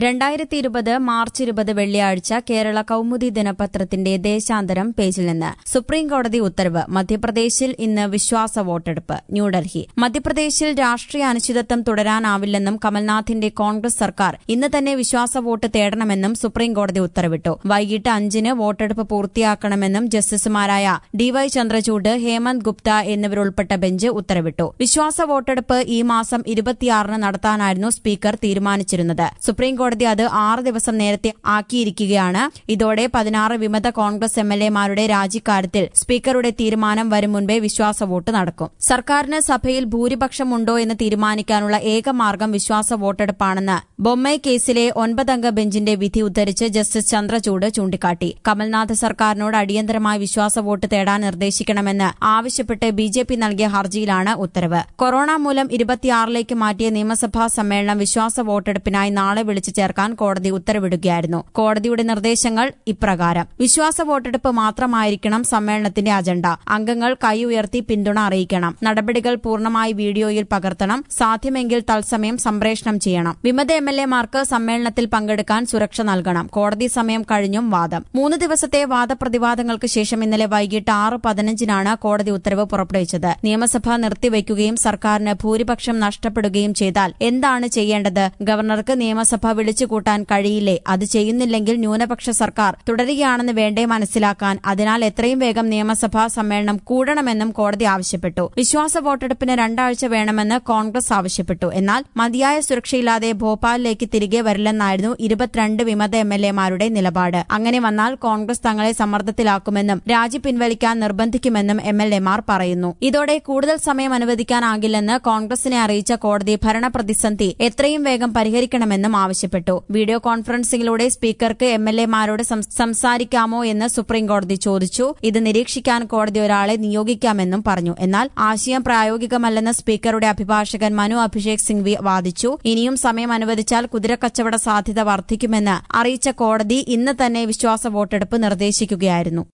രണ്ടായിരത്തി ഇരുപത് മാർച്ച് ഇരുപത് വെള്ളിയാഴ്ച കേരള കൌമുദി ദിനപത്രത്തിന്റെ ദേശാന്തരം പേജിൽ നിന്ന് സുപ്രീംകോടതി ഉത്തരവ് മധ്യപ്രദേശിൽ ഇന്ന് വിശ്വാസ വോട്ടെടുപ്പ് ന്യൂഡൽഹി മധ്യപ്രദേശിൽ രാഷ്ട്രീയ അനിശ്ചിതത്വം തുടരാനാവില്ലെന്നും കമൽനാഥിന്റെ കോൺഗ്രസ് സർക്കാർ ഇന്ന് തന്നെ വിശ്വാസ വോട്ട് തേടണമെന്നും സുപ്രീംകോടതി ഉത്തരവിട്ടു വൈകിട്ട് അഞ്ചിന് വോട്ടെടുപ്പ് പൂർത്തിയാക്കണമെന്നും ജസ്റ്റിസുമാരായ ഡിവൈ ചന്ദ്രചൂഡ് ഹേമന്ത് ഗുപ്ത എന്നിവരുൾപ്പെട്ട ബെഞ്ച് ഉത്തരവിട്ടു വിശ്വാസ വോട്ടെടുപ്പ് ഈ മാസം ഇരുപത്തിയാറിന് നടത്താനായിരുന്നു സ്പീക്കർ തീരുമാനിച്ചിരുന്നത് സുപ്രീംകോടതി അത് ആറ് ദിവസം നേരത്തെ ആക്കിയിരിക്കുകയാണ് ഇതോടെ പതിനാറ് വിമത കോൺഗ്രസ് എംഎൽഎമാരുടെ രാജിക്കാര്യത്തിൽ സ്പീക്കറുടെ തീരുമാനം വരും മുൻപേ വിശ്വാസ വോട്ട് നടക്കും സർക്കാരിന് സഭയിൽ ഭൂരിപക്ഷമുണ്ടോ എന്ന് തീരുമാനിക്കാനുള്ള ഏക മാർഗം വിശ്വാസ വോട്ടെടുപ്പാണെന്ന് ബൊമ്മൈ കേസിലെ ഒൻപതംഗ ബെഞ്ചിന്റെ വിധി ഉദ്ധരിച്ച് ജസ്റ്റിസ് ചന്ദ്രചൂഡ് ചൂണ്ടിക്കാട്ടി കമൽനാഥ് സർക്കാരിനോട് അടിയന്തരമായി വിശ്വാസ വോട്ട് തേടാൻ നിർദ്ദേശിക്കണമെന്ന് ആവശ്യപ്പെട്ട് ബി ജെ പി നൽകിയ ഹർജിയിലാണ് ഉത്തരവ് കൊറോണ മൂലം ഇരുപത്തിയാറിലേക്ക് മാറ്റിയ നിയമസഭാ സമ്മേളനം വിശ്വാസ വോട്ടെടുപ്പിനായി നാളെ വിളിച്ചു ചേർക്കാൻ കോടതി ഉത്തരവിടുകയായിരുന്നു കോടതിയുടെ നിർദ്ദേശങ്ങൾ ഇപ്രകാരം വിശ്വാസ വോട്ടെടുപ്പ് മാത്രമായിരിക്കണം സമ്മേളനത്തിന്റെ അജണ്ട അംഗങ്ങൾ കൈ ഉയർത്തി പിന്തുണ അറിയിക്കണം നടപടികൾ പൂർണ്ണമായി വീഡിയോയിൽ പകർത്തണം സാധ്യമെങ്കിൽ തത്സമയം സംപ്രേഷണം ചെയ്യണം വിമത എം എൽ എമാർക്ക് സമ്മേളനത്തിൽ പങ്കെടുക്കാൻ സുരക്ഷ നൽകണം കോടതി സമയം കഴിഞ്ഞും വാദം മൂന്ന് ദിവസത്തെ വാദപ്രതിവാദങ്ങൾക്ക് ശേഷം ഇന്നലെ വൈകിട്ട് ആറ് പതിനഞ്ചിനാണ് കോടതി ഉത്തരവ് പുറപ്പെടുവിച്ചത് നിയമസഭ നിർത്തിവയ്ക്കുകയും സർക്കാരിന് ഭൂരിപക്ഷം നഷ്ടപ്പെടുകയും ചെയ്താൽ എന്താണ് ചെയ്യേണ്ടത് ഗവർണർക്ക് നിയമസഭ വിളിച്ചുകൂട്ടാൻ കഴിയില്ലേ അത് ചെയ്യുന്നില്ലെങ്കിൽ ന്യൂനപക്ഷ സർക്കാർ തുടരുകയാണെന്ന് വേണ്ടേ മനസ്സിലാക്കാൻ അതിനാൽ എത്രയും വേഗം നിയമസഭാ സമ്മേളനം കൂടണമെന്നും കോടതി ആവശ്യപ്പെട്ടു വിശ്വാസ വോട്ടെടുപ്പിന് രണ്ടാഴ്ച വേണമെന്ന് കോൺഗ്രസ് ആവശ്യപ്പെട്ടു എന്നാൽ മതിയായ സുരക്ഷയില്ലാതെ ഭോപ്പാലിലേക്ക് തിരികെ വരില്ലെന്നായിരുന്നു ഇരുപത്തിരണ്ട് വിമത എം എൽ എമാരുടെ നിലപാട് അങ്ങനെ വന്നാൽ കോൺഗ്രസ് തങ്ങളെ സമ്മർദ്ദത്തിലാക്കുമെന്നും രാജി പിൻവലിക്കാൻ നിർബന്ധിക്കുമെന്നും എം എൽ എമാർ പറയുന്നു ഇതോടെ കൂടുതൽ സമയം അനുവദിക്കാനാകില്ലെന്ന് കോൺഗ്രസിനെ അറിയിച്ച കോടതി ഭരണപ്രതിസന്ധി എത്രയും വേഗം പരിഹരിക്കണമെന്നും ആവശ്യപ്പെട്ടു വീഡിയോ കോൺഫറൻസിംഗിലൂടെ സ്പീക്കർക്ക് എം എൽ എമാരോട് സംസാരിക്കാമോ എന്ന് സുപ്രീംകോടതി ചോദിച്ചു ഇത് നിരീക്ഷിക്കാൻ കോടതി ഒരാളെ നിയോഗിക്കാമെന്നും പറഞ്ഞു എന്നാൽ ആശയം പ്രായോഗികമല്ലെന്ന് സ്പീക്കറുടെ അഭിഭാഷകൻ മനു അഭിഷേക് സിംഗ്വി വാദിച്ചു ഇനിയും സമയം അനുവദിച്ചാൽ കുതിരക്കച്ചവട സാധ്യത വർദ്ധിക്കുമെന്ന് അറിയിച്ച കോടതി ഇന്ന് തന്നെ വിശ്വാസ വോട്ടെടുപ്പ് നിർദ്ദേശിക്കുകയായിരുന്നു